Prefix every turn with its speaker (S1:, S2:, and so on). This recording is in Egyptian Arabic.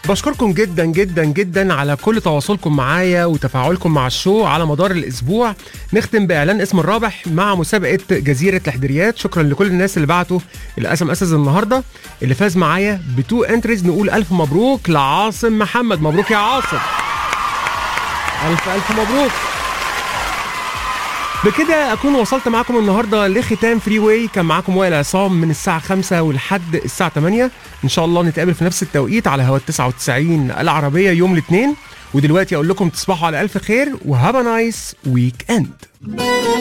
S1: بشكركم جدا جدا جدا على كل تواصلكم معايا وتفاعلكم مع الشو على مدار الاسبوع نختم باعلان اسم الرابح مع مسابقه جزيره الحدريات شكرا لكل الناس اللي بعتوا الاسم اساس النهارده اللي فاز معايا بتو انتريز نقول الف مبروك لعاصم محمد مبروك يا عاصم الف الف مبروك بكده اكون وصلت معاكم النهارده لختام فري واي كان معاكم وائل عصام من الساعه 5 ولحد الساعه 8 ان شاء الله نتقابل في نفس التوقيت على هوا 99 العربيه يوم الاثنين ودلوقتي اقول لكم تصبحوا على الف خير وهاف نايس ويك اند